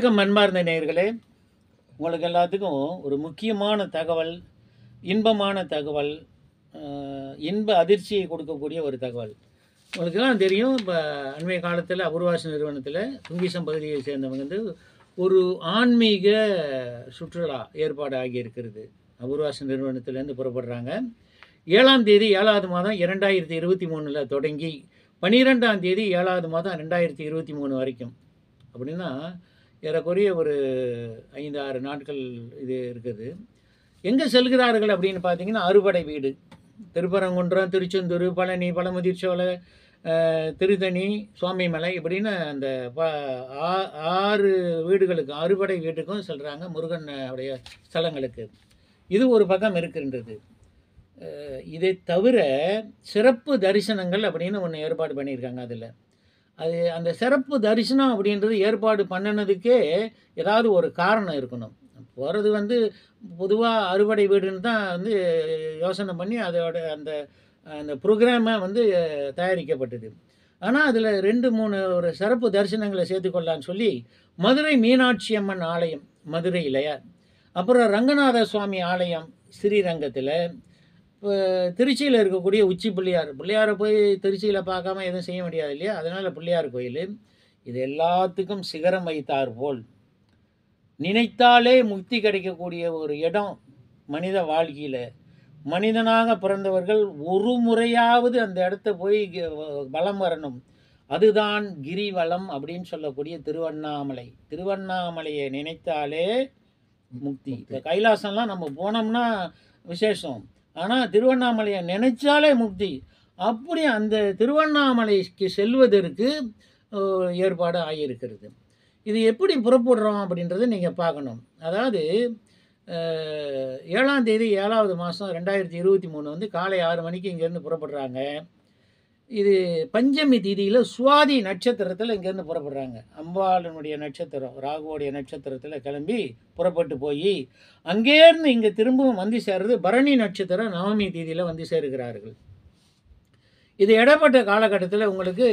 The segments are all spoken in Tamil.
வணக்கம் அன்பார்ந்த நேயர்களே உங்களுக்கு எல்லாத்துக்கும் ஒரு முக்கியமான தகவல் இன்பமான தகவல் அஹ், இன்ப அதிர்ச்சியை கொடுக்கக்கூடிய ஒரு தகவல் உங்களுக்கெல்லாம் தெரியும் இப்போ அண்மைய காலத்தில் அபூர்வாசி நிறுவனத்தில் துங்கிசம் பகுதியை சேர்ந்தவங்க வந்து ஒரு ஆன்மீக சுற்றுலா ஏற்பாடு ஆகியிருக்கிறது அபூர்வாசி நிறுவனத்திலேருந்து புறப்படுறாங்க ஏழாம் தேதி ஏழாவது மாதம் இரண்டாயிரத்தி இருபத்தி மூணில் தொடங்கி பன்னிரெண்டாம் தேதி ஏழாவது மாதம் ரெண்டாயிரத்தி இருபத்தி மூணு வரைக்கும் அப்படின்னா ஏறக்குறைய ஒரு ஐந்து ஆறு நாட்கள் இது இருக்குது எங்கே செல்கிறார்கள் அப்படின்னு பார்த்தீங்கன்னா அறுபடை வீடு திருப்பரங்குன்றம் திருச்செந்தூர் பழனி பழமுதிர்ச்சோலை அஹ், திருத்தணி சுவாமிமலை இப்படின்னு அந்த ப ஆ- ஆறு வீடுகளுக்கு அறுபடை வீட்டுக்கும் செல்கிறாங்க முருகன் உடைய ஸ்தலங்களுக்கு இது ஒரு பக்கம் இருக்கின்றது அஹ், இதை தவிர சிறப்பு தரிசனங்கள் அப்படின்னு ஒன்று ஏற்பாடு பண்ணியிருக்காங்க அதில் அது அந்த சிறப்பு தரிசனம் அப்படின்றது ஏற்பாடு பண்ணினதுக்கே ஏதாவது ஒரு காரணம் இருக்கணும் போகிறது வந்து பொதுவாக அறுவடை வீடுன்னு தான் வந்து யோசனை பண்ணி அதோட அந்த அந்த ப்ரோக்ராமை வந்து தயாரிக்கப்பட்டது ஆனால் அதில் ரெண்டு மூணு ஒரு சிறப்பு தரிசனங்களை சேர்த்துக்கொள்ளலான்னு சொல்லி மதுரை மீனாட்சி அம்மன் ஆலயம் மதுரையில் அப்புறம் ரங்கநாத சுவாமி ஆலயம் ஸ்ரீரங்கத்தில் இப்போ திருச்சியில் இருக்கக்கூடிய உச்சி பிள்ளையார் பிள்ளையாரை போய் திருச்சியில் பார்க்காம எதுவும் செய்ய முடியாது இல்லையா அதனால் பிள்ளையார் கோயில் இது எல்லாத்துக்கும் சிகரம் வைத்தார் போல் நினைத்தாலே முக்தி கிடைக்கக்கூடிய ஒரு இடம் மனித வாழ்க்கையில் மனிதனாக பிறந்தவர்கள் ஒரு முறையாவது அந்த இடத்த போய் க- வலம் வரணும் அதுதான் கிரிவலம் அப்படின்னு சொல்லக்கூடிய திருவண்ணாமலை திருவண்ணாமலையை நினைத்தாலே முக்தி இப்போ கைலாசம்லாம் நம்ம போனோம்னா விசேஷம் ஆனால் திருவண்ணாமலையை நினைச்சாலே முக்தி அப்படி அந்த திருவண்ணாமலைக்கு செல்வதற்கு அஹ், ஏற்பாடு ஆகியிருக்கிறது இது எப்படி புறப்படுறோம் அப்படின்றத நீங்கள் பார்க்கணும் அதாவது அஹ், ஏழாம் தேதி ஏழாவது மாதம் ரெண்டாயிரத்தி இருபத்தி மூணு வந்து காலை ஆறு மணிக்கு இங்கேருந்து புறப்படுறாங்க இது பஞ்சமி திதியில் சுவாதி நட்சத்திரத்தில் இங்கேருந்து புறப்படுறாங்க அம்பாளனுடைய நட்சத்திரம் ராகுவோடைய நட்சத்திரத்தில் கிளம்பி புறப்பட்டு போய் அங்கேருந்து இங்கே திரும்பவும் வந்து சேர்றது பரணி நட்சத்திரம் நவமி தேதியில் வந்து சேருகிறார்கள் இது இடப்பட்ட காலகட்டத்தில் உங்களுக்கு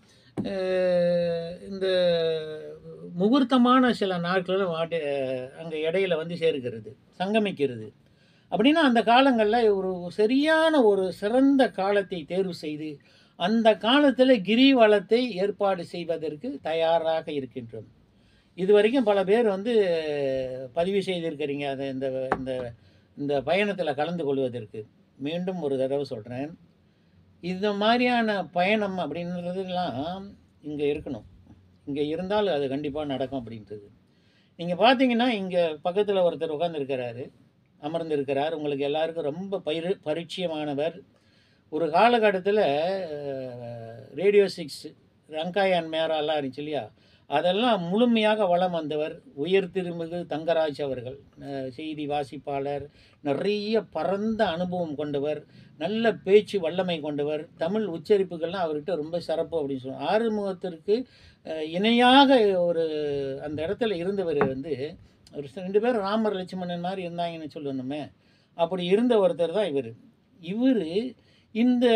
அஹ், இந்த முகூர்த்தமான சில நாட்களில் வாட்டு அங்கே இடையில வந்து சேருகிறது சங்கமிக்கிறது அப்படின்னா அந்த காலங்களில் ஒரு சரியான ஒரு சிறந்த காலத்தை தேர்வு செய்து அந்த காலத்தில் கிரிவலத்தை ஏற்பாடு செய்வதற்கு தயாராக இருக்கின்றோம் இது வரைக்கும் பல பேர் வந்து பதிவு செய்திருக்கிறீங்க அதை இந்த இந்த இந்த பயணத்தில் கலந்து கொள்வதற்கு மீண்டும் ஒரு தடவை சொல்கிறேன் இந்த மாதிரியான பயணம் அப்படின்றதுலாம் இங்கே இருக்கணும் இங்கே இருந்தால் அது கண்டிப்பாக நடக்கும் அப்படின்றது நீங்கள் பார்த்தீங்கன்னா இங்கே பக்கத்தில் ஒருத்தர் உட்காந்துருக்கிறாரு அமர்ந்திருக்கிறார் உங்களுக்கு எல்லாருக்கும் ரொம்ப பயிர் பரிச்சயமானவர் ஒரு காலகட்டத்தில் ரேடியோ சிக்ஸ் ரங்காயன் மேராலாம் இருந்துச்சு இல்லையா அதெல்லாம் முழுமையாக வளம் வந்தவர் உயர் திருமிகு தங்கராஜ் அவர்கள் அஹ், செய்தி வாசிப்பாளர் நிறைய பரந்த அனுபவம் கொண்டவர் நல்ல பேச்சு வல்லமை கொண்டவர் தமிழ் உச்சரிப்புகள்லாம் அவர்கிட்ட ரொம்ப சிறப்பு அப்படின்னு சொல்லுவாங்க ஆறுமுகத்திற்கு அஹ், இணையாக ஒரு அந்த இடத்துல இருந்தவர் வந்து ஒரு ரெண்டு பேரும் ராமர் லட்சுமணன் மாதிரி இருந்தாங்கன்னு சொல்லணுமே அப்படி இருந்த ஒருத்தர் தான் இவர் இவர் இந்த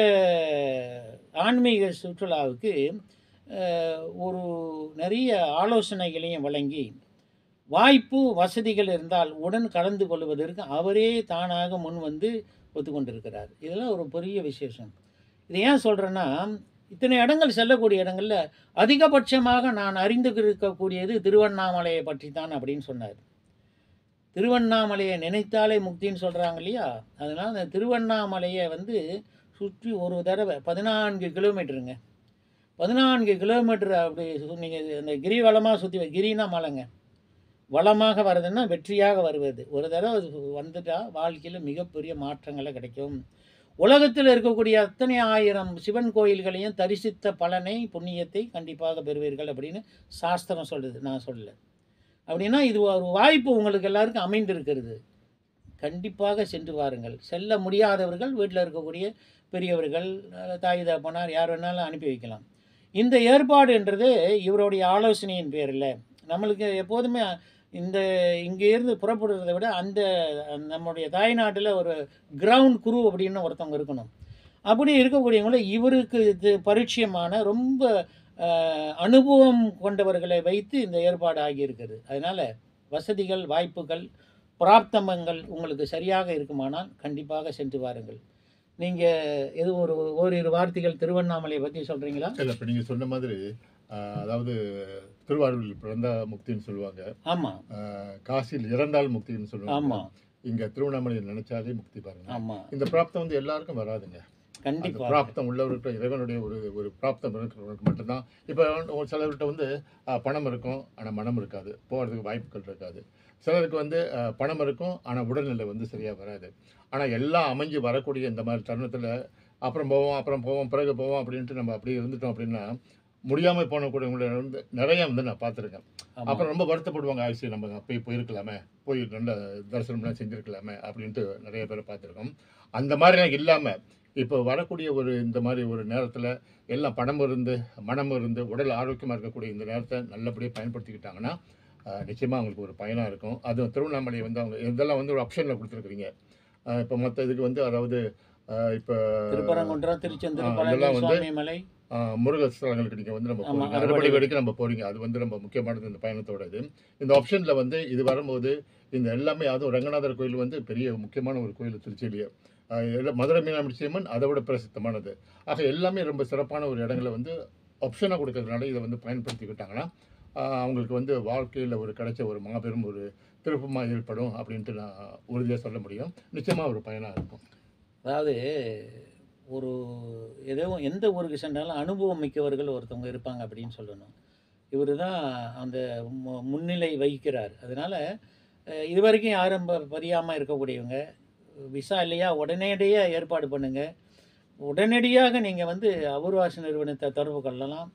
ஆன்மீக சுற்றுலாவுக்கு அஹ், ஒரு நிறைய ஆலோசனைகளையும் வழங்கி வாய்ப்பு வசதிகள் இருந்தால் உடன் கலந்து கொள்வதற்கு அவரே தானாக முன் வந்து ஒத்துக்கொண்டிருக்கிறார் இதெல்லாம் ஒரு பெரிய விசேஷம் இது ஏன் சொல்கிறேன்னா இத்தனை இடங்கள் செல்லக்கூடிய இடங்களில் அதிகபட்சமாக நான் அறிந்து இருக்கக்கூடியது திருவண்ணாமலையை பற்றி தான் அப்படின்னு சொன்னார் திருவண்ணாமலையை நினைத்தாலே முக்தின்னு சொல்கிறாங்க இல்லையா அதனால் அந்த திருவண்ணாமலையை வந்து சுற்றி ஒரு தடவை பதினான்கு கிலோமீட்டருங்க பதினான்கு கிலோமீட்டர் அப்படி நீங்கள் அந்த கிரிவலமாக சுற்றி கிரினா மலைங்க வளமாக வர்றதுன்னா வெற்றியாக வருவது ஒரு தடவை வந்துட்டா வாழ்க்கையில் மிகப்பெரிய மாற்றங்களை கிடைக்கும் உலகத்தில் இருக்கக்கூடிய அத்தனை ஆயிரம் சிவன் கோயில்களையும் தரிசித்த பலனை புண்ணியத்தை கண்டிப்பாக பெறுவீர்கள் அப்படின்னு சாஸ்திரம் சொல்லுது நான் சொல்லல அப்படின்னா இது ஒரு வாய்ப்பு உங்களுக்கு எல்லாருக்கும் அமைந்திருக்கிறது கண்டிப்பாக சென்று வாருங்கள் செல்ல முடியாதவர்கள் வீட்டில் இருக்கக்கூடிய பெரியவர்கள் அஹ், தாய் தகப்பனார் யார் வேணாலும் அனுப்பி வைக்கலாம் இந்த ஏற்பாடுன்றது இவருடைய ஆலோசனையின் பேரில் நம்மளுக்கு எப்போதுமே இந்த இங்கேருந்து புறப்படுறதை விட அந்த நம்முடைய தாய்நாட்டில் ஒரு கிரவுண்ட் குரு அப்படின்னு ஒருத்தவங்க இருக்கணும் அப்படி இருக்கக்கூடியவங்கள இவருக்கு இது பரிச்சயமான ரொம்ப அஹ், அனுபவம் கொண்டவர்களை வைத்து இந்த ஏற்பாடு ஆகியிருக்கிறது அதனால் வசதிகள் வாய்ப்புகள் பிராப்தமங்கள் உங்களுக்கு சரியாக இருக்குமானால் கண்டிப்பாக சென்று வாருங்கள் நீங்கள் எதுவும் ஒரு ஓரிரு வார்த்தைகள் திருவண்ணாமலையை பற்றி சொல்கிறீங்களா இல்லை இப்போ நீங்கள் சொன்ன மாதிரி ஆஹ், அதாவது திருவாரூரில் பிறந்தா முக்தின்னு சொல்லுவாங்க ஆமாம் ஆஹ், காசியில் இறந்தால் முக்தின்னு சொல்லுவாங்க ஆமாம் இங்க திருவண்ணாமலையில் நினைச்சாலே முக்தி பாருங்க ஆமாம் இந்த பிராப்தம் வந்து எல்லாருக்கும் வராதுங்க அந்த கண்டிப்பாக பிராப்தம் உள்ளவர்கிட்ட இறைவனுடைய ஒரு ஒரு பிராப்தம் இருக்கிறவங்களுக்கு மட்டும்தான் இப்போ ஒரு சிலர்கிட்ட வந்து ஆஹ், பணம் இருக்கும் ஆனால் மனம் இருக்காது போகிறதுக்கு வாய்ப்புகள் இருக்காது சிலருக்கு வந்து ஆஹ், பணம் இருக்கும் ஆனால் உடல்நிலை வந்து சரியாக வராது ஆனால் எல்லாம் அமைஞ்சு வரக்கூடிய இந்த மாதிரி தருணத்தில் அப்புறம் போவோம் அப்புறம் போவோம் பிறகு போவோம் அப்படின்ட்டு நம்ம அப்படியே இருந்துட்டோம் அப்படின்னா முடியாமல் போனக்கூடியவங்களை வந்து நிறைய வந்து நான் பார்த்துருக்கேன் அப்புறம் ரொம்ப வருத்தப்படுவாங்க ஆயிடுச்சு நம்ம அப்பயே போயிருக்கலாமே போய் நல்ல தரிசனம்லாம் செஞ்சுருக்கலாமே அப்படின்ட்டு நிறைய பேரை பார்த்துருக்கோம் அந்த மாதிரிலாம் இல்லாமல் இப்போ வரக்கூடிய ஒரு இந்த மாதிரி ஒரு நேரத்தில் எல்லாம் பணம் இருந்து மனம் இருந்து உடல் ஆரோக்கியமாக இருக்கக்கூடிய இந்த நேரத்தை நல்லபடியாக பயன்படுத்திக்கிட்டாங்கன்னா ஆஹ், நிச்சயமா அவங்களுக்கு ஒரு பயனாக இருக்கும் அதுவும் திருவண்ணாமலை வந்து அவங்க இதெல்லாம் வந்து ஒரு ஆப்ஷனில் கொடுத்துருக்குறீங்க இப்போ மற்ற இதுக்கு வந்து அதாவது ஆஹ், இப்போ திருப்பரங்குன்றம் திருச்செந்தூர் ஆ, பழனி இதெல்லாம் வந்து சுவாமி மலை ஆஹ், முருகர் ஸ்தலங்களுக்கு நீங்கள் வந்து நம்ம ஆமா, போறீங்க அறுபடை அறுபடை வரைக்கும் நம்ம போறீங்க அது வந்து ரொம்ப முக்கியமானது இந்த பயணத்தோட இது இந்த ஆப்ஷனில் வந்து இது வரும்போது இந்த எல்லாமே அதுவும் ரங்கநாதர் கோயில் வந்து பெரிய முக்கியமான ஒரு கோயில் திருச்சியிலேயே ஆஹ், எல்லாம் மதுரை மீனாட்சி அம்மன் அதை விட பிரசித்தமானது ஆக எல்லாமே ரொம்ப சிறப்பான ஒரு இடங்களை வந்து ஆப்ஷனாக கொடுக்கறதுனால இதை வந்து பயன்படுத்திக்கிட்டாங்கன்னா ஆஹ், அவங்களுக்கு வந்து வாழ்க்கையில் ஒரு கிடைச்ச ஒரு மாபெரும் ஒரு திருப்பமாக ஏற்படும் அப்படின்ட்டு நான் உறுதியாக சொல்ல முடியும் நிச்சயமாக ஒரு பயனாக இருக்கும் அதாவது ஒரு ஏதோ எந்த ஊருக்கு சென்றாலும் அனுபவம் மிக்கவர்கள் ஒருத்தவங்க இருப்பாங்க அப்படின்னு சொல்லணும் இவர் தான் அந்த மு- முன்னிலை வகிக்கிறார் அதனால் இது வரைக்கும் யாரும் ப- பதியாமல் இருக்கக்கூடியவங்க விசா இல்லையா உடனடியாக ஏற்பாடு பண்ணுங்கள் உடனடியாக நீங்கள் வந்து அபூர்வாச நிறுவனத்தை தொடர்பு கொள்ளலாம்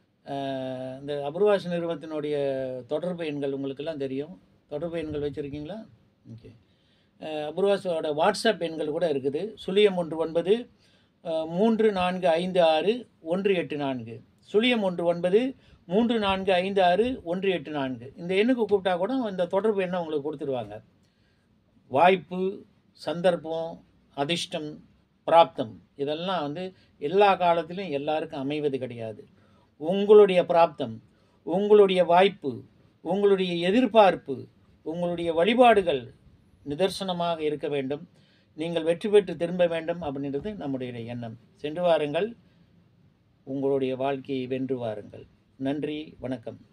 அஹ், இந்த அபூர்வாச நிறுவனத்தினுடைய தொடர்பு எண்கள் உங்களுக்கெல்லாம் தெரியும் தொடர்பு எண்கள் வச்சுருக்கீங்களா ஓகே அபூர்வாசோட வாட்ஸ்அப் எண்கள் கூட இருக்குது சுழியம் ஒன்று ஒன்பது அஹ், மூன்று நான்கு ஐந்து ஆறு ஒன்று எட்டு நான்கு சுழியம் ஒன்று ஒன்பது மூன்று நான்கு ஐந்து ஆறு ஒன்று எட்டு நான்கு இந்த எண்ணுக்கு கூப்பிட்டா கூட இந்த தொடர்பு எண்ணை உங்களுக்கு கொடுத்துருவாங்க வாய்ப்பு சந்தர்ப்பம் அதிர்ஷ்டம் பிராப்தம் இதெல்லாம் வந்து எல்லா காலத்திலும் எல்லாருக்கும் அமைவது கிடையாது உங்களுடைய பிராப்தம் உங்களுடைய வாய்ப்பு உங்களுடைய எதிர்பார்ப்பு உங்களுடைய வழிபாடுகள் நிதர்சனமாக இருக்க வேண்டும் நீங்கள் வெற்றி பெற்று திரும்ப வேண்டும் அப்படின்றது நம்முடைய எண்ணம் சென்று வாருங்கள் உங்களுடைய வாழ்க்கையை வென்று வாருங்கள் நன்றி வணக்கம்